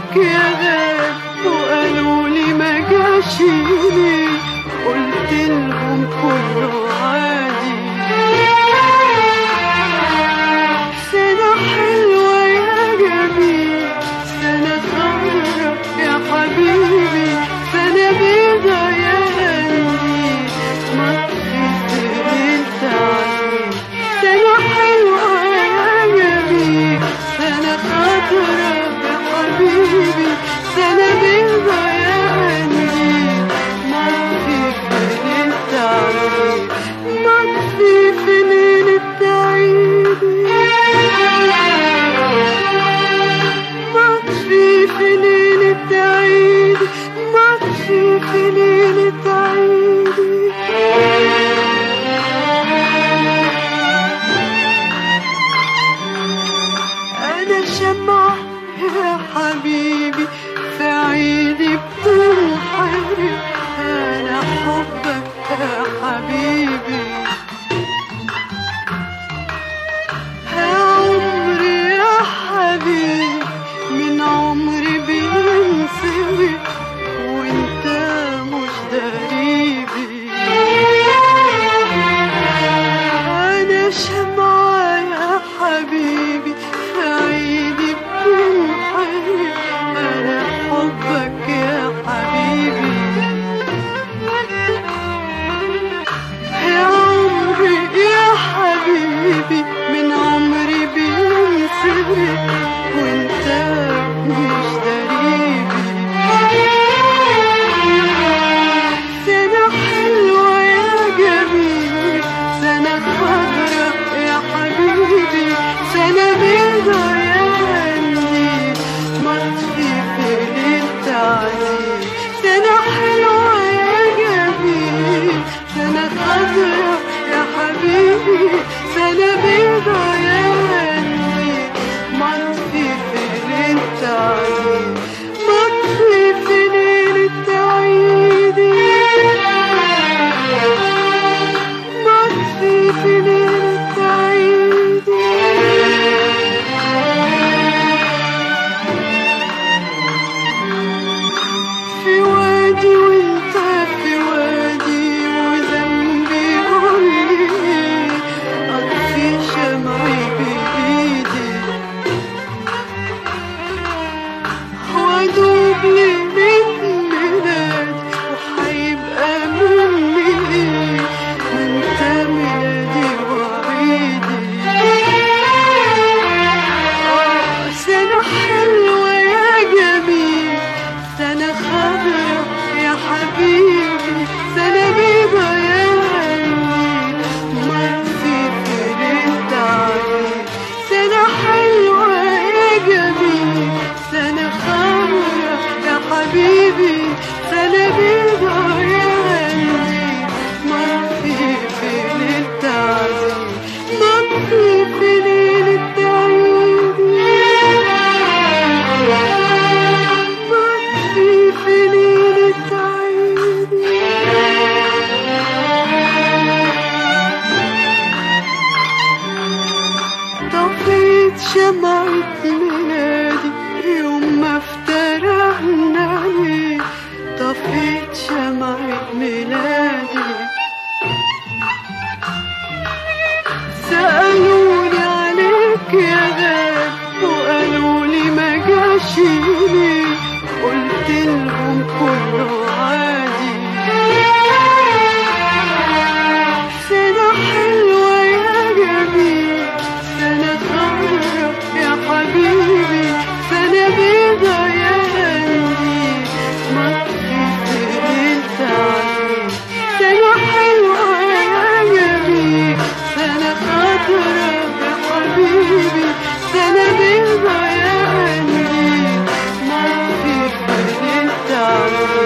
عليك يا غاب وقالوا لي ما جاش ليه قلت لهم كله عادي سنة حلوة يا جميل سنة خضرا يا حبيبي سنة بيضا يا قلبي ما انت عليك سنة حلوة يا جميل سنة خضرا يا حبيبي سنة بيضا يا قلبي ما انت عليك ما في ليلة عيدي مطفي في ليلة عيد مطفي في ليلة عيد أنا شمعة يا حبيبي في عيدي بتنحرق أنا حبك يا حبيبي يا عمري يا حبيبي من عمري بينسوي وانت مش دريبي انا شمعة يا حبيبي في عيدي بتنحرق انا حبك يا حبيبي يا عمري يا حبيبي من عمري بينسرق وانت مش دريبي سنة حلوة يا جميل سنة خضرا يا حبيبي سنة بيضا يا قلبي مطفي في ليلة عزيز سنة حلوة يا جميل سنة خضرا يا حبيبي سنة بيضا يا قلبي مطفي في ليلة عزيز مطفي في ليلة عيدي مطفي في ليلة عيدي في وادي وانت في وادي وذنبي قولي اطفي شمعي بايدي وادوب ليلة ميلاد وحيبقى مني ايه ما انت ميلادي وعيدي سنة حلوة يا جميل سنة خضرا يا حبيبي سنة بيضا يا قلبي مرسي في ليلة عيد سنة حلوة يا جميل سنة خضرا يا حبيبي سنة بيضا يا قلبي مرسي في ليلة عيد مرسي في ليلة عيد مرسي في ليلة عيد طفيت شمعة ميلادي يوم ما افترقنا ليه طفيت شمعة ميلادي سألوني عليك يا غاب وقالوا لي ما جاش ليه قلت لهم كله عادي سنة حلوة يا جميل سنة خضرا يا حبيبي سنة بيضا يا قلبي مطفي في ليلة عيد سنة حلوة يا جميل سنة خضرا يا حبيبي سنة بيضا يا قلبي مطفي في ليلة عيد